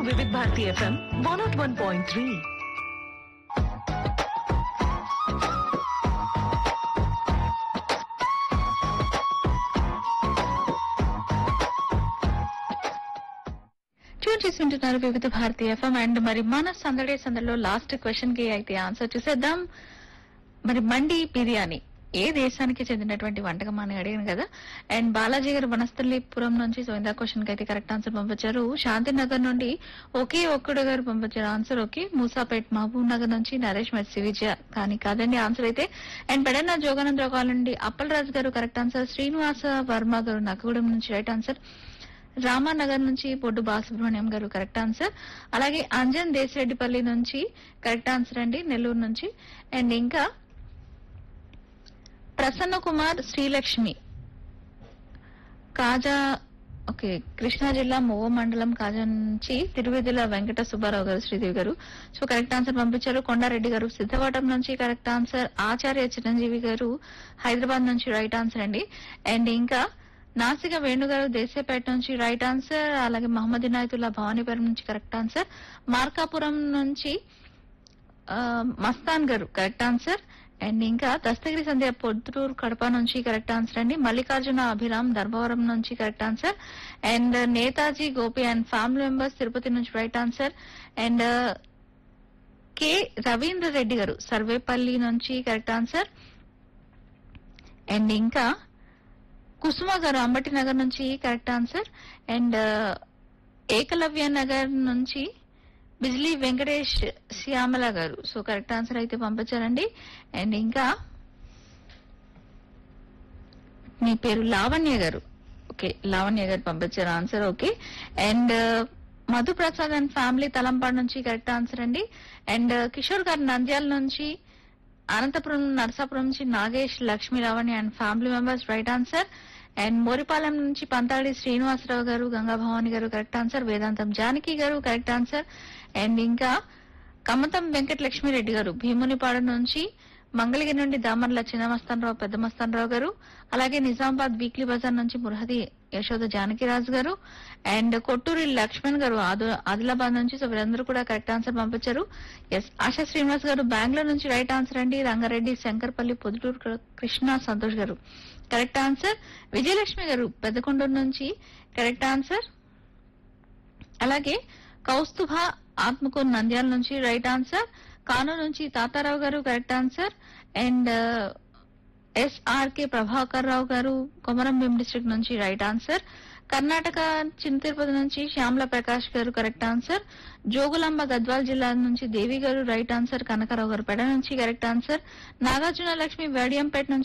వివిధ Bharati FM one nought one point three tune చేసి వింటున్నారు వివిధ భారతి ఎఫ్ఎం అండ్ మరి మన సందడే సందడిలో లాస్ట్ క్వశ్చన్ కి అయితే ఆన్సర్ చూసేద్దాం మరి మండి బిర్యానీ ఏ దేశానికి చెందినటువంటి వంటకం అని అడిగాను కదా అండ్ బాలాజీ గారు వనస్థలిపురం నుంచి సో ఇందా క్వశ్చన్ కి అయితే కరెక్ట్ ఆన్సర్ పంపించారు శాంతినగర్ నుండి ఒకే ఒక్కడు గారు పంపించారు answer okay Moosapet Mahabubnagar నుంచి నరేష్ మెర్సి విజయ కానీ కాదండి ఆన్సర్ అయితే అండ్ పెడన్న జోగానందరావు కాల్ నుండి అప్పలరాజు గారు కరెక్ట్ ఆన్సర్ శ్రీనివాస వర్మ గారు నక్కగూడెం నుంచి రైట్ ఆన్సర్ రామానగర్ నుంచి పొడ్డు బాలసుబ్రహ్మణ్యం గారు కరెక్ట్ ఆన్సర్ అలాగే అంజన్ దేశరెడ్డిపల్లి నుంచి కరెక్ట్ ఆన్సర్ అండి నెల్లూరు నుంచి అండ్ ఇంకా ప్రసన్న కుమార్ శ్రీలక్ష్మి కాజా ఓకే కృష్ణా జిల్లా మొవ్వ మండలం కాజా నుంచి తిరువేదుల వెంకట సుబ్బారావు గారు శ్రీదేవి గారు సో కరెక్ట్ ఆన్సర్ పంపించారు కొండారెడ్డి గారు సిద్ధవటం నుంచి కరెక్ట్ ఆన్సర్ ఆచార్య చిరంజీవి గారు హైదరాబాద్ నుంచి రైట్ ఆన్సర్ అండి అండ్ ఇంకా నాసిక వేణుగారు దేశపేట నుంచి రైట్ ఆన్సర్ అలాగే మహమ్మద్ ఇనాయతుల్లా భవానీపురం నుంచి కరెక్ట్ ఆన్సర్ మార్కాపురం నుంచి ఆ, మస్తాన్ గారు కరెక్ట్ ఆన్సర్ అండ్ ఇంకా దస్తగిరి సంధ్య పొద్దుటూరు కడప నుంచి కరెక్ట్ ఆన్సర్ అండి మల్లికార్జున అభిరామ్ ధర్మవరం నుంచి correct answer and Netaji Gopi and family members Tirupati నుంచి right answer and K Ravindra Reddy గారు సర్వేపల్లి నుంచి కరెక్ట్ ఆన్సర్ అండ్ ఇంకా కుసుమ గారు అంబటి నగర్ నుంచి correct answer and Ekalavya Nagar నుంచి బిజ్లీ వెంకటేష్ శ్యామల గారు సో కరెక్ట్ ఆన్సర్ అయితే పంపించారండి అండ్ ఇంకా మీ పేరు లావణ్య గారు ఓకే లావణ్య గారు పంపించారు answer okay and Madhu Prasad and family Talampadu నుంచి కరెక్ట్ ఆన్సర్ అండి అండ్ కిషోర్ గారు నంద్యాల నుంచి అనంతపురం నరసాపురం నుంచి Nagesh Lakshmi Lavanya and family members right answer and Moripalem నుంచి పంతాడి శ్రీనివాసరావు గారు గంగా భవాని గారు కరెక్ట్ ఆన్సర్ వేదాంతం జానకి గారు కరెక్ట్ ఆన్సర్ అండ్ ఇంకా కమతం వెంకట లక్ష్మీరెడ్డి గారు భీమునిపాడు నుంచి మంగళగిరి నుండి దామర్ల చిన్నమస్తానరావు పెద్ద మస్తానరావు గారు అలాగే నిజామాబాద్ వీక్లీ బజార్ నుంచి మురహది యశోద జానకిరాజు గారు అండ్ కొట్టూరి లక్ష్మణ్ గారు ఆదు- ఆదిలాబాద్ నుంచి సో వీరందరూ కూడా కరెక్ట్ ఆన్సర్ పంపించారు ఎస్ ఆశా శ్రీనివాస్ గారు బెంగళూరు నుంచి రైట్ ఆన్సర్ అండి రంగారెడ్డి శంకర్పల్లి పొద్దుటూరు కృ- కృష్ణ సంతోష్ గారు కరెక్ట్ ఆన్సర్ విజయలక్ష్మి గారు పెద్దకొండూరు నుంచి కరెక్ట్ ఆన్సర్ అలాగే కౌస్తుభ ఆత్మకూరు నంద్యాల నుంచి రైట్ ఆన్సర్ కానూరు నుంచి తాతారావు గారు correct answer and SRK Prabhakar Rao గారు కొమరం భీం డిస్ట్రిక్ట్ నుంచి రైట్ ఆన్సర్ కర్ణాటక చిన్న తిరుపతి నుంచి శ్యామల ప్రకాష్ గారు కరెక్ట్ ఆన్సర్ జోగులాంబ గద్వాల్ జిల్లా నుంచి దేవి గారు రైట్ ఆన్సర్ కనకరావు గారు పెడ నుంచి కరెక్ట్ ఆన్సర్ నాగార్జున లక్ష్మి వేడియంపేట నుంచి